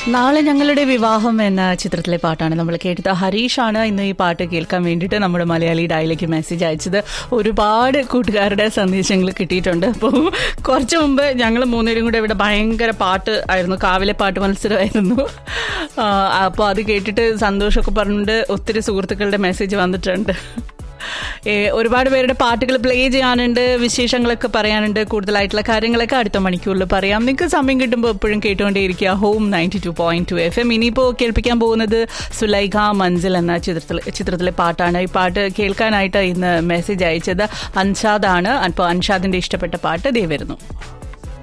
നാളെ ഞങ്ങളുടെ വിവാഹം എന്ന ചിത്രത്തിലെ പാട്ടാണ് നമ്മൾ കേട്ടത് ഹരീഷാണ് ഇന്ന് ഈ പാട്ട് കേൾക്കാൻ വേണ്ടിയിട്ട് നമ്മുടെ മലയാളി ഡയലേക്ക് മെസ്സേജ് അയച്ചത് ഒരുപാട് കൂട്ടുകാരുടെ സന്ദേശങ്ങൾ കിട്ടിയിട്ടുണ്ട് അപ്പോൾ കുറച്ച് മുമ്പ് ഞങ്ങൾ മൂന്നുപേരും കൂടെ ഇവിടെ ഭയങ്കര പാട്ട് ആയിരുന്നു കാവിലെ പാട്ട് മത്സരമായിരുന്നു അപ്പോൾ അത് കേട്ടിട്ട് സന്തോഷമൊക്കെ പറഞ്ഞിട്ട് ഒത്തിരി സുഹൃത്തുക്കളുടെ മെസ്സേജ് വന്നിട്ടുണ്ട് ഏ, ഒരുപാട് പേരുടെ പാട്ടുകൾ പ്ലേ ചെയ്യാനുണ്ട് വിശേഷങ്ങളൊക്കെ പറയാനുണ്ട് കൂടുതലായിട്ടുള്ള കാര്യങ്ങളൊക്കെ അടുത്ത മണിക്കൂറിൽ പറയാം നിങ്ങൾക്ക് സമയം കിട്ടുമ്പോൾ എപ്പോഴും കേട്ടുകൊണ്ടേയിരിക്കുക home ninety two point two F M ഇനിയിപ്പോൾ കേൾപ്പിക്കാൻ പോകുന്നത് സുലൈഖ മൻസിൽ എന്ന ചിത്രത്തിൽ ചിത്രത്തിലെ പാട്ടാണ് ഈ പാട്ട് കേൾക്കാനായിട്ട് ഇന്ന് മെസ്സേജ് അയച്ചത് അൻഷാദാണ് അപ്പോൾ അൻഷാദിന്റെ ഇഷ്ടപ്പെട്ട പാട്ട് ദേ വരുന്നു